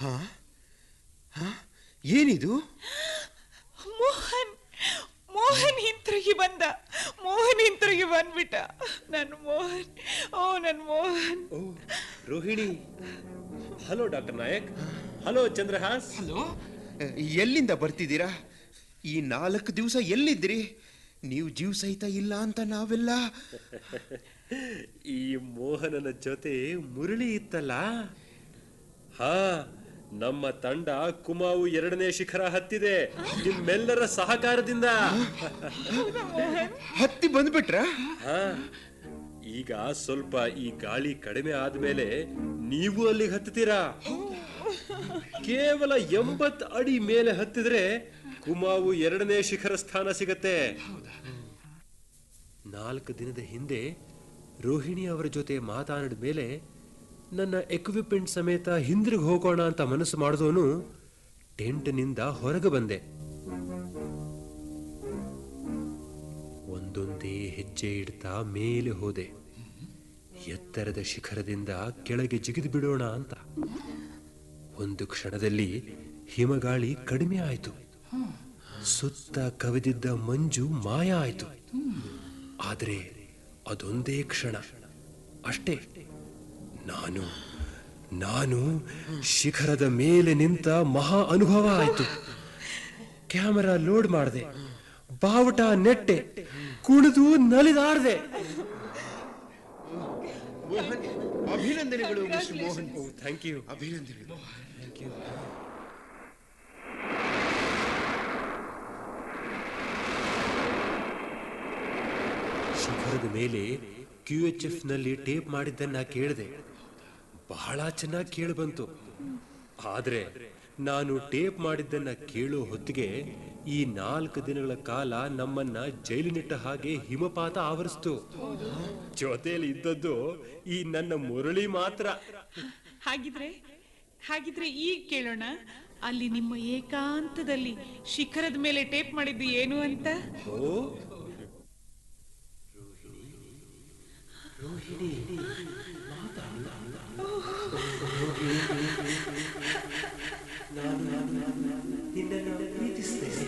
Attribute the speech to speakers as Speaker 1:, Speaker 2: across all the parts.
Speaker 1: ಹಾ ಹಾ ಏನಿದು
Speaker 2: ಮೋಹನ್ ಮೋಹನ್ ಹಿಂತಿರುಗಿ ಬಂದ ಮೋಹನ್ ಹಿಂತಿರುಗಿ ಬಂದ್ಬಿಟ್ಟ ನನ್ನ ಮೋಹನ್ ಓ ನನ್ನ ಮೋಹನ್
Speaker 3: ಓ Rohini hello doctor Nayak hello Chandrahas
Speaker 4: hello
Speaker 1: ಎಲ್ಲಿಂದ ಬರ್ತಿದ್ದೀರಾ ಈ ನಾಲ್ಕು ದಿವಸ ಎಲ್ಲಿದ್ರಿ ನೀವು ಜೀವ ಸಹಿತ ಇಲ್ಲ ಅಂತ ನಾವೆಲ್ಲ
Speaker 3: ಈ ಮೋಹನನ ಜೊತೆ ಮುರಳಿ ಇತ್ತಲ್ಲ ಹಾ ನಮ್ಮ ತಂಡ ಕುಮಾವು ಎರಡನೇ ಶಿಖರ ಹತ್ತಿದೆ ನಿಮ್ಮೆಲ್ಲರ ಸಹಕಾರದಿಂದ
Speaker 1: ಹತ್ತಿ ಬಂದ್ಬಿಟ್ರ
Speaker 3: ಹಾ ಈಗ ಸ್ವಲ್ಪ ಈ ಗಾಳಿ ಕಡಿಮೆ ಆದ್ಮೇಲೆ ನೀವು ಅಲ್ಲಿಗೆ ಹತ್ತುತ್ತೀರಾ ಕೇವಲ ಎಂಬತ್ ಅಡಿ ಮೇಲೆ ಹತ್ತಿದ್ರೆ ಕುಮಾವು ಎರಡನೇ ಶಿಖರ ಸ್ಥಾನ ಸಿಗತ್ತೆ ನಾಲ್ಕು ದಿನದ ಹಿಂದೆ ರೋಹಿಣಿ ಅವರ ಜೊತೆ ಮಾತಾಡಿದ ಮೇಲೆ ನನ್ನ ಎಕ್ವಿಪ್ಮೆಂಟ್ ಸಮೇತ ಹಿಂದಿರುಗಿ ಹೋಗೋಣ ಅಂತ ಮನಸ್ಸು ಮಾಡಿದವನು ಟೆಂಟ್ನಿಂದ ಹೊರಗೆ ಬಂದೆ ಒಂದೊಂದೇ ಹೆಜ್ಜೆ ಇಡ್ತಾ ಮೇಲೆ ಹೋದೆ ಎತ್ತರದ ಶಿಖರದಿಂದ ಕೆಳಗೆ ಜಿಗಿದು ಬಿಡೋಣ ಅಂತ ಒಂದು ಕ್ಷಣದಲ್ಲಿ ಹಿಮಗಾಳಿ ಕಡಿಮೆ ಆಯಿತು ಸುತ್ತ ಕವಿದಿದ್ದ ಮಂಜು ಮಾಯ ಆಯಿತು ಆದರೆ ಅದೊಂದೇ ಕ್ಷಣ ಅಷ್ಟೇ ನಾನು ನಾನು ಶಿಖರದ ಮೇಲೆ ನಿಂತ ಮಹಾ ಅನುಭವ ಆಯಿತು ಕ್ಯಾಮರಾ ಲೋಡ್ ಮಾಡಿದೆ ಬಾವುಟ ನೆಟ್ಟೆ ಕುಣಿದು ನಲಿದಾಡ್ದೆ
Speaker 1: ಮೋಹನ್ ಅಭಿನಂದನೆಗಳು ಮಿಸ್ಟರ್ ಮೋಹನ್
Speaker 3: ಥ್ಯಾಂಕ್ ಯು
Speaker 1: ಅಭಿನಂದನೆಗಳು
Speaker 3: ಶಿಖರದ ಮೇಲೆ ಕ್ಯೂ ಎಚ್ ಎಫ್ ನಲ್ಲಿ ಟೇಪ್ ಮಾಡಿದ್ದನ್ನ ಕೇಳಿದೆ ಬಹಳ ಚೆನ್ನಾಗಿ ಕೇಳಿ ಬಂತು ಆದ್ರೆ ನಾನು ಟೇಪ್ ಮಾಡಿದ್ದನ್ನ ಕೇಳೋ ಹೊತ್ತಿಗೆ ಈ ನಾಲ್ಕು ದಿನಗಳ ಕಾಲ ನಮ್ಮನ್ನ ಜೈಲಿನಿಟ್ಟ ಹಾಗೆ ಹಿಮಪಾತ ಆವರಿಸ್ತು ಜೊತೆಯಲ್ಲಿ ಇದ್ದದ್ದು ಈ ನನ್ನ ಮುರಳಿ ಮಾತ್ರ
Speaker 2: ಹಾಗಿದ್ರೆ ಹಾಗಿದ್ರೆ ಈಗ ಕೇಳೋಣ ಅಲ್ಲಿ ನಿಮ್ಮ ಏಕಾಂತದಲ್ಲಿ ಶಿಖರದ ಮೇಲೆ ಟೇಪ್ ಮಾಡಿದ್ದು ಏನು ಅಂತ
Speaker 3: ಓ ನಿನ್ನನ್ನು ಪ್ರೀತಿಸ್ತೇನೆ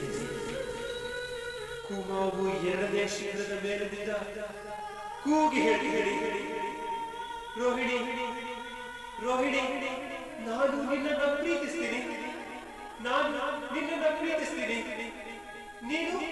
Speaker 3: ಕುಮಾವು ಎರಡನೇ ಶಿಖರದ ಮೇಲೆ ಬಿದ್ದ ಕೂಗಿ ಹೇಳಿ ಹೇಳಿ ಹೇಳಿ ರೋಹಿಣಿ ರೋಹಿಣಿ ನಾನು ನಿನ್ನನ್ನು ಪ್ರೀತಿಸ್ತೀನಿ ನಾನು ನಿನ್ನನ್ನು ಪ್ರೀತಿಸ್ತೀನಿ ನೀನು